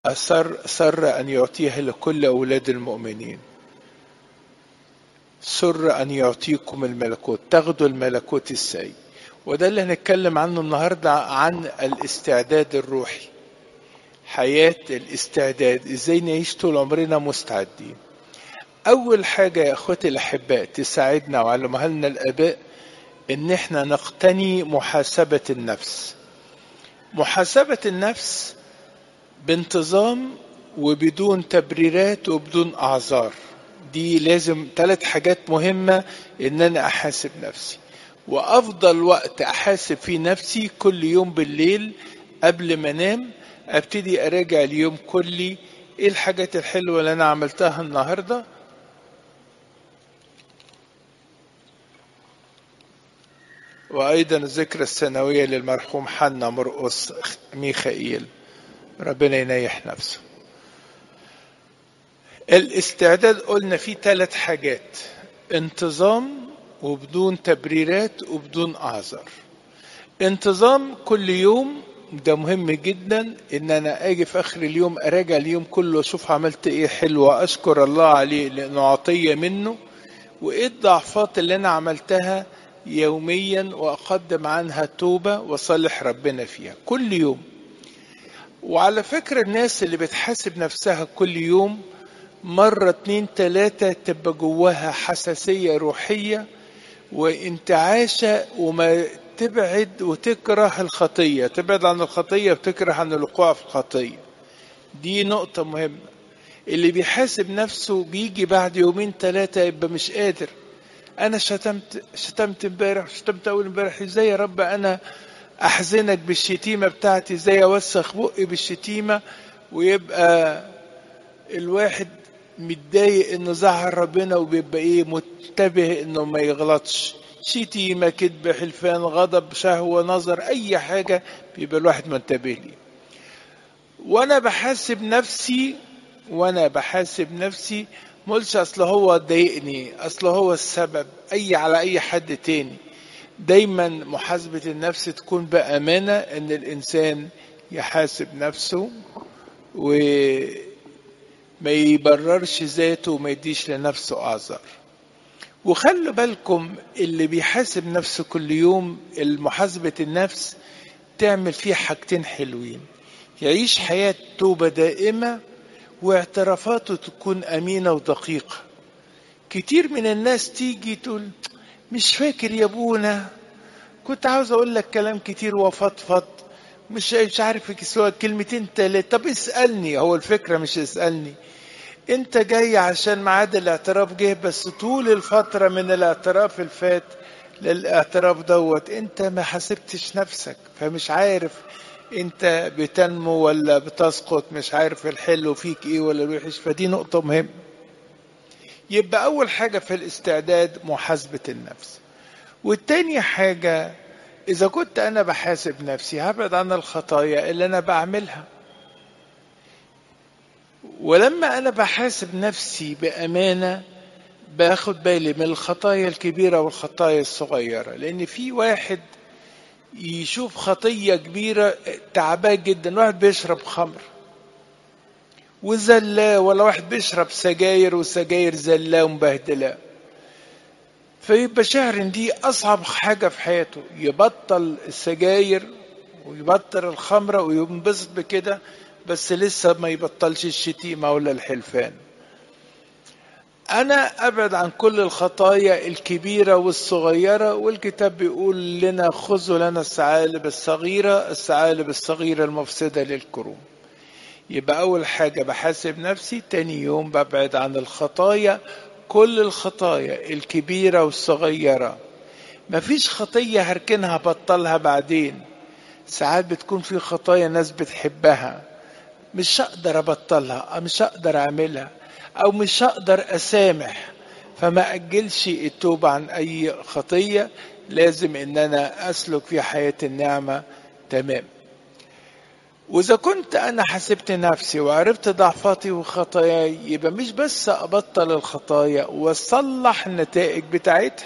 أسر سر أن يعطيها لكل أولاد المؤمنين سر أن يعطيكم الملكوت تاخدوا الملكوت السيء وده اللي هنتكلم عنه النهاردة عن الاستعداد الروحي حياة الاستعداد ازاي نعيش طول عمرنا مستعدين أول حاجة يا أخوتي الأحباء تساعدنا وعلمها لنا الآباء إن إحنا نقتني محاسبة النفس محاسبة النفس بانتظام وبدون تبريرات وبدون أعذار دي لازم ثلاث حاجات مهمة إن أنا أحاسب نفسي وأفضل وقت أحاسب فيه نفسي كل يوم بالليل قبل ما أنام أبتدي أراجع اليوم كلي إيه الحاجات الحلوة اللي أنا عملتها النهاردة وأيضا الذكرى السنوية للمرحوم حنا مرقص ميخائيل ربنا ينيح نفسه الاستعداد قلنا فيه ثلاث حاجات انتظام وبدون تبريرات وبدون اعذار انتظام كل يوم ده مهم جدا ان انا اجي في اخر اليوم اراجع اليوم كله واشوف عملت ايه حلو اشكر الله عليه لانه عطيه منه وايه الضعفات اللي انا عملتها يوميا واقدم عنها توبه وصالح ربنا فيها كل يوم وعلى فكرة الناس اللي بتحاسب نفسها كل يوم مرة اتنين تلاتة تبقى جواها حساسية روحية وانتعاشة وما تبعد وتكره الخطية تبعد عن الخطية وتكره عن الوقوع في الخطية دي نقطة مهمة اللي بيحاسب نفسه بيجي بعد يومين ثلاثة يبقى مش قادر أنا شتمت شتمت امبارح شتمت أول امبارح إزاي يا رب أنا احزنك بالشتيمه بتاعتي ازاي اوسخ بقي بالشتيمه ويبقى الواحد متضايق انه زعل ربنا وبيبقى ايه منتبه انه ما يغلطش شتيمه كذب حلفان غضب شهوه نظر اي حاجه بيبقى الواحد منتبه ليه وانا بحاسب نفسي وانا بحاسب نفسي مقولش اصل هو ضايقني اصل هو السبب اي على اي حد تاني دايما محاسبة النفس تكون بأمانة ان الانسان يحاسب نفسه وما يبررش ذاته وما يديش لنفسه اعذار وخلوا بالكم اللي بيحاسب نفسه كل يوم المحاسبة النفس تعمل فيه حاجتين حلوين يعيش حياة توبة دائمة واعترافاته تكون أمينة ودقيقة كتير من الناس تيجي تقول مش فاكر يا ابونا كنت عاوز اقول لك كلام كتير وفضفض مش مش عارف سوى كلمتين تلاتة طب اسألني هو الفكرة مش اسألني انت جاي عشان ميعاد الاعتراف جه بس طول الفترة من الاعتراف الفات للاعتراف دوت انت ما حسبتش نفسك فمش عارف انت بتنمو ولا بتسقط مش عارف الحلو فيك ايه ولا الوحش فدي نقطة مهمة يبقى أول حاجة في الاستعداد محاسبة النفس والتاني حاجة إذا كنت أنا بحاسب نفسي هبعد عن الخطايا اللي أنا بعملها ولما أنا بحاسب نفسي بأمانة باخد بالي من الخطايا الكبيرة والخطايا الصغيرة لأن في واحد يشوف خطية كبيرة تعباه جدا واحد بيشرب خمر وزلاه ولا واحد بيشرب سجاير وسجاير زلاه ومبهدلاه فيبقى شهر ان دي اصعب حاجه في حياته يبطل السجاير ويبطل الخمره وينبسط بكده بس لسه ما يبطلش الشتيمه ولا الحلفان انا ابعد عن كل الخطايا الكبيره والصغيره والكتاب بيقول لنا خذوا لنا الثعالب الصغيره الثعالب الصغيره المفسده للكروم يبقى أول حاجة بحاسب نفسي تاني يوم ببعد عن الخطايا كل الخطايا الكبيرة والصغيرة مفيش خطية هركنها بطلها بعدين ساعات بتكون في خطايا ناس بتحبها مش هقدر أبطلها أو مش هقدر أعملها أو مش هقدر أسامح فما أجلش التوبة عن أي خطية لازم إن أنا أسلك في حياة النعمة تمام وإذا كنت أنا حسبت نفسي وعرفت ضعفاتي وخطاياي يبقى مش بس أبطل الخطايا وأصلح النتائج بتاعتها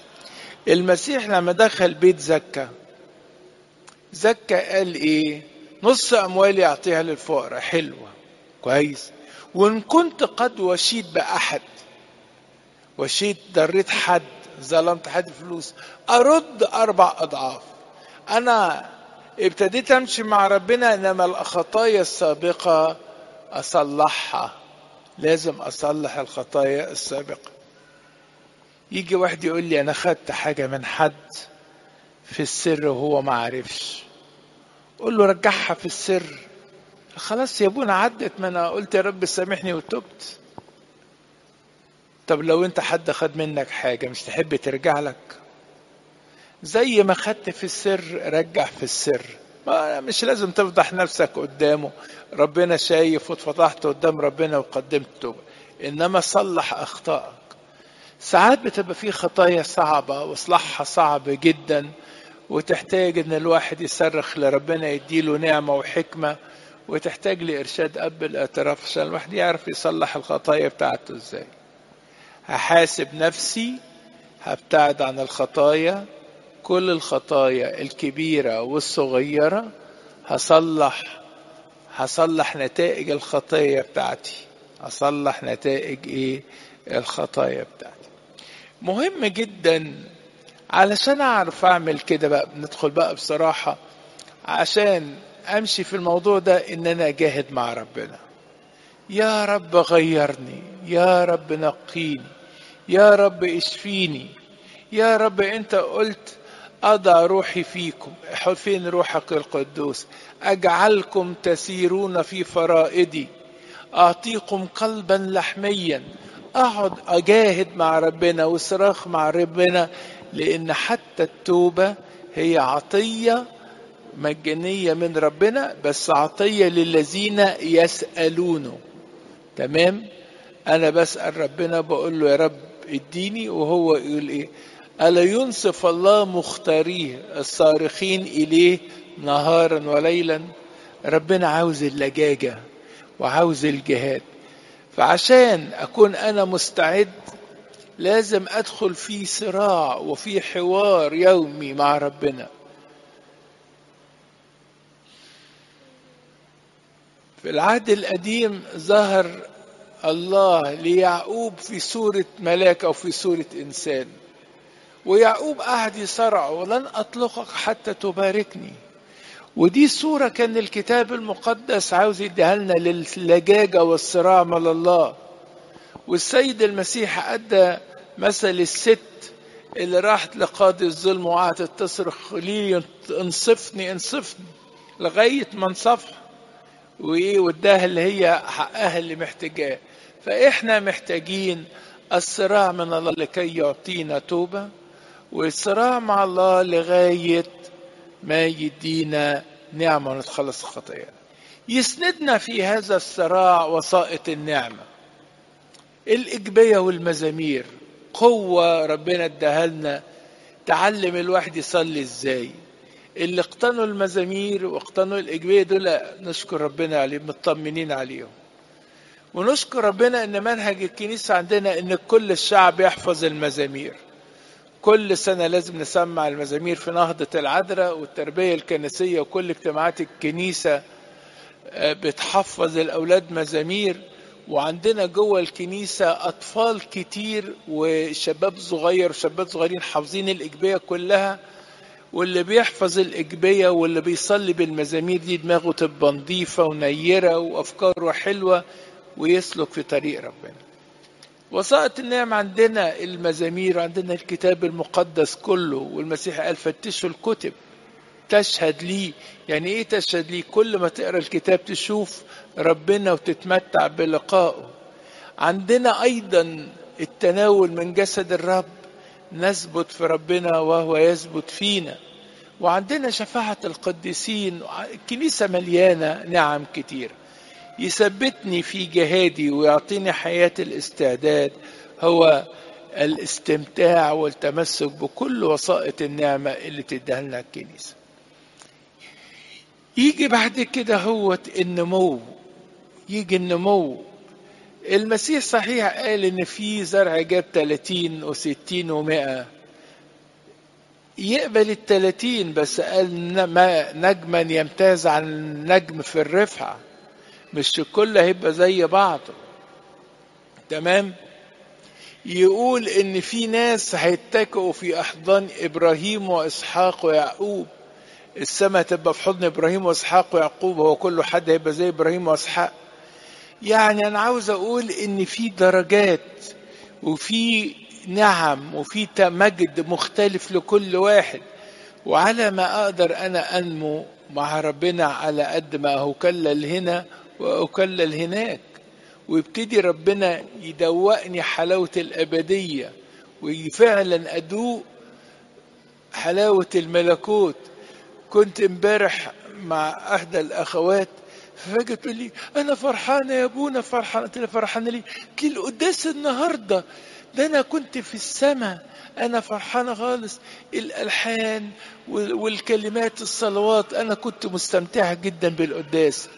المسيح لما دخل بيت زكا زكا قال إيه نص اموالي اعطيها للفقراء حلوه كويس وان كنت قد وشيت باحد وشيت ضريت حد ظلمت حد فلوس ارد اربع اضعاف انا ابتديت امشي مع ربنا انما الخطايا السابقه اصلحها لازم اصلح الخطايا السابقه يجي واحد يقول لي انا خدت حاجه من حد في السر وهو ما عرفش قول له رجعها في السر خلاص يا ابونا عدت ما انا قلت يا رب سامحني وتبت طب لو انت حد خد منك حاجه مش تحب ترجع لك زي ما خدت في السر رجع في السر ما مش لازم تفضح نفسك قدامه ربنا شايف واتفضحت قدام ربنا وقدمت توبه انما صلح اخطائك ساعات بتبقى في خطايا صعبه واصلاحها صعب جدا وتحتاج ان الواحد يصرخ لربنا يديله نعمه وحكمه وتحتاج لارشاد اب الاعتراف عشان الواحد يعرف يصلح الخطايا بتاعته ازاي هحاسب نفسي هبتعد عن الخطايا كل الخطايا الكبيرة والصغيرة هصلح هصلح نتائج الخطايا بتاعتي هصلح نتائج ايه الخطايا بتاعتي مهم جدا علشان اعرف اعمل كده بقى بندخل بقى بصراحة عشان امشي في الموضوع ده ان انا اجاهد مع ربنا يا رب غيرني يا رب نقيني يا رب اشفيني يا رب انت قلت أضع روحي فيكم فين روحك القدوس أجعلكم تسيرون في فرائدي أعطيكم قلبا لحميا أقعد أجاهد مع ربنا وصراخ مع ربنا لأن حتى التوبة هي عطية مجانية من ربنا بس عطية للذين يسألونه تمام أنا بسأل ربنا بقول له يا رب اديني وهو يقول إيه ألا ينصف الله مختاريه الصارخين إليه نهارا وليلا ربنا عاوز اللجاجة وعاوز الجهاد فعشان أكون أنا مستعد لازم أدخل في صراع وفي حوار يومي مع ربنا في العهد القديم ظهر الله ليعقوب في صورة ملاك أو في صورة إنسان ويعقوب قعد يصرع ولن أطلقك حتى تباركني ودي صورة كان الكتاب المقدس عاوز يديها لنا للجاجة والصراع مع الله والسيد المسيح أدى مثل الست اللي راحت لقاضي الظلم وقعدت تصرخ لي انصفني انصفني لغاية ما انصفها وإيه واداها اللي هي حقها اللي محتاجاه فإحنا محتاجين الصراع من الله لكي يعطينا توبة والصراع مع الله لغاية ما يدينا نعمة ونتخلص الخطايا يسندنا في هذا الصراع وسائط النعمة الإجبية والمزامير قوة ربنا اداها لنا تعلم الواحد يصلي ازاي اللي اقتنوا المزامير واقتنوا الإجبية دول نشكر ربنا عليهم مطمنين عليهم ونشكر ربنا ان منهج الكنيسة عندنا ان كل الشعب يحفظ المزامير كل سنة لازم نسمع المزامير في نهضة العذراء والتربية الكنسية وكل اجتماعات الكنيسة بتحفظ الأولاد مزامير وعندنا جوه الكنيسة أطفال كتير وشباب صغير وشباب صغيرين حافظين الإجبية كلها واللي بيحفظ الإجبية واللي بيصلي بالمزامير دي دماغه تبقى نظيفة ونيرة وأفكاره حلوة ويسلك في طريق ربنا وسائط النعم عندنا المزامير عندنا الكتاب المقدس كله والمسيح قال فتشوا الكتب تشهد لي يعني ايه تشهد لي كل ما تقرا الكتاب تشوف ربنا وتتمتع بلقائه عندنا ايضا التناول من جسد الرب نثبت في ربنا وهو يثبت فينا وعندنا شفاعة القديسين الكنيسة مليانة نعم كتير يثبتني في جهادي ويعطيني حياة الاستعداد هو الاستمتاع والتمسك بكل وسائط النعمة اللي تديها لنا الكنيسة يجي بعد كده هو النمو يجي النمو المسيح صحيح قال ان في زرع جاب 30 و60 و100 يقبل التلاتين بس قال ن- ما نجما يمتاز عن النجم في الرفعة مش الكل هيبقى زي بعضه تمام يقول ان في ناس هيتكئوا في احضان ابراهيم واسحاق ويعقوب السماء تبقى في حضن ابراهيم واسحاق ويعقوب هو كله حد هيبقى زي ابراهيم واسحاق يعني انا عاوز اقول ان في درجات وفي نعم وفي مجد مختلف لكل واحد وعلى ما اقدر انا انمو مع ربنا على قد ما اكلل هنا واكلل هناك ويبتدي ربنا يدوقني حلاوة الأبدية وفعلا أدوق حلاوة الملكوت كنت امبارح مع احدى الاخوات ففجأة تقول لي انا فرحانه يا ابونا فرحانه قلت لها فرحانه ليه؟ قلت لي القداس النهارده ده انا كنت في السماء انا فرحانه خالص الالحان وال- والكلمات الصلوات انا كنت مستمتعه جدا بالقداس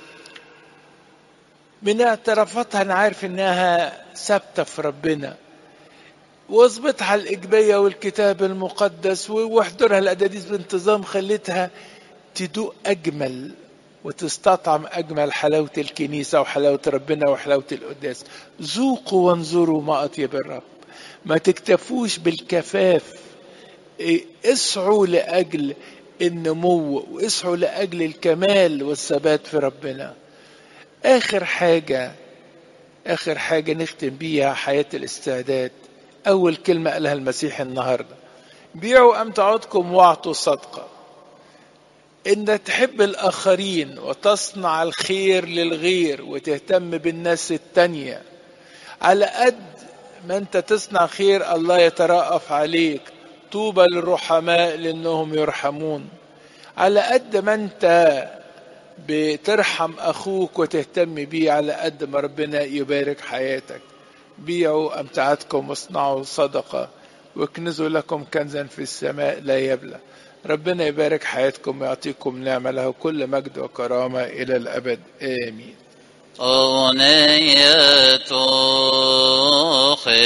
من اعترافاتها انا عارف انها ثابته في ربنا واظبطها على الإجبية والكتاب المقدس واحضرها الأداديس بانتظام خلتها تدوق أجمل وتستطعم أجمل حلاوة الكنيسة وحلاوة ربنا وحلاوة القداس ذوقوا وانظروا ما أطيب الرب ما تكتفوش بالكفاف إيه، اسعوا لأجل النمو واسعوا لأجل الكمال والثبات في ربنا آخر حاجة آخر حاجة نختم بيها حياة الاستعداد أول كلمة قالها المسيح النهاردة بيعوا أمتعتكم واعطوا صدقة إن تحب الآخرين وتصنع الخير للغير وتهتم بالناس التانية على قد ما أنت تصنع خير الله يترأف عليك طوبى للرحماء لأنهم يرحمون على قد ما أنت بترحم أخوك وتهتم بيه على قد ما ربنا يبارك حياتك بيعوا أمتعتكم واصنعوا صدقة واكنزوا لكم كنزا في السماء لا يبلى ربنا يبارك حياتكم ويعطيكم نعمة له كل مجد وكرامة إلى الأبد آمين أغنية